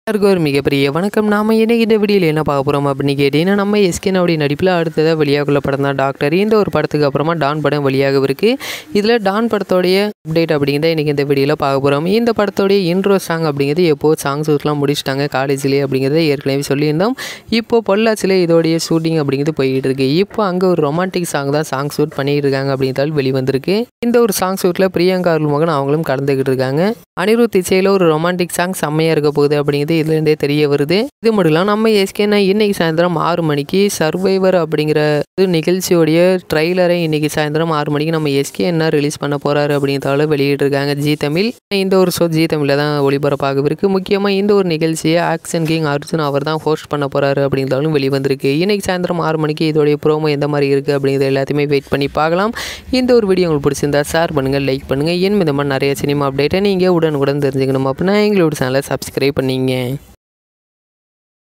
எல்லாருக்கும் ஒரு மிகப்பெரிய வணக்கம் நாம் இன்னைக்கு இந்த வீடியோவில் என்ன பார்க்க போகிறோம் அப்படின்னு கேட்டிங்கன்னா நம்ம எஸ்கேனோடைய நடிப்பில் அடுத்ததாக வெளியாகுள்ள படம் தான் டாக்டர் இந்த ஒரு படத்துக்கு அப்புறமா டான் படம் வெளியாகவிருக்கு இதில் டான் படத்தோடைய அப்டேட் அப்படிங்கிறத இன்றைக்கி இந்த வீடியோவில் பார்க்க போகிறோம் இந்த படத்தோடைய இன்ட்ரோ சாங் அப்படிங்கிறது எப்போ சாங்ஸ் ஷூட்லாம் முடிச்சிட்டாங்க காலேஜ்லேயே அப்படிங்கிறத ஏற்கனவே சொல்லியிருந்தோம் இப்போ பொள்ளாச்சியில் இதோடைய ஷூட்டிங் அப்படிங்கிறது போய்கிட்டு இருக்கு இப்போ அங்கே ஒரு ரொமான்டிக் சாங் தான் சாங் ஷூட் பண்ணிட்டு இருக்காங்க அப்படிங்கிறதால் வெளிவந்திருக்கு இந்த ஒரு சாங் ஷூட்டில் பிரியங்கா அருள்மகன் அவங்களும் கலந்துக்கிட்டு இருக்காங்க அனிருத் இசையில் ஒரு ரொமான்டிக் சாங் செம்மையாக இருக்க போகுது அப்படிங்கிறது இதுலேருந்தே தெரிய வருது இது மட்டும் இல்லாமல் நம்ம எஸ்கேனா இன்னைக்கு சாயந்தரம் ஆறு மணிக்கு சர்வைவர் அப்படிங்கிற இது நிகழ்ச்சியோடைய ட்ரைலரை இன்னைக்கு சாயந்தரம் ஆறு மணிக்கு நம்ம எஸ்கே என்ன ரிலீஸ் பண்ண போகிறாரு அப்படிங்கிறதால வெளியிட்டிருக்காங்க ஜி தமிழ் இந்த ஒரு ஷோ ஜி தமிழில் தான் ஒளிபரப்பாக இருக்கு முக்கியமாக இந்த ஒரு நிகழ்ச்சியை ஆக்ஷன் கிங் அர்ஜுன் அவர் தான் ஹோஸ்ட் பண்ண போகிறாரு அப்படிங்கிறதாலும் வெளிவந்திருக்கு இன்னைக்கு சாயந்தரம் ஆறு மணிக்கு இதோடைய ப்ரோமோ எந்த மாதிரி இருக்குது அப்படிங்கிறது எல்லாத்தையுமே வெயிட் பண்ணி பார்க்கலாம் இந்த ஒரு வீடியோ உங்களுக்கு பிடிச்சிருந்தா ஷேர் பண்ணுங்கள் லைக் பண்ணுங்கள் இன்னும் இந்த மாதிரி நிறைய சினிமா அப்டேட்டை நீங்கள் உடனுக்குடன் தெரிஞ்சுக்கணும் அப்படின்னா எங்களோட சேனலை சப்ஸ்கிரைப் பண்ணிங்க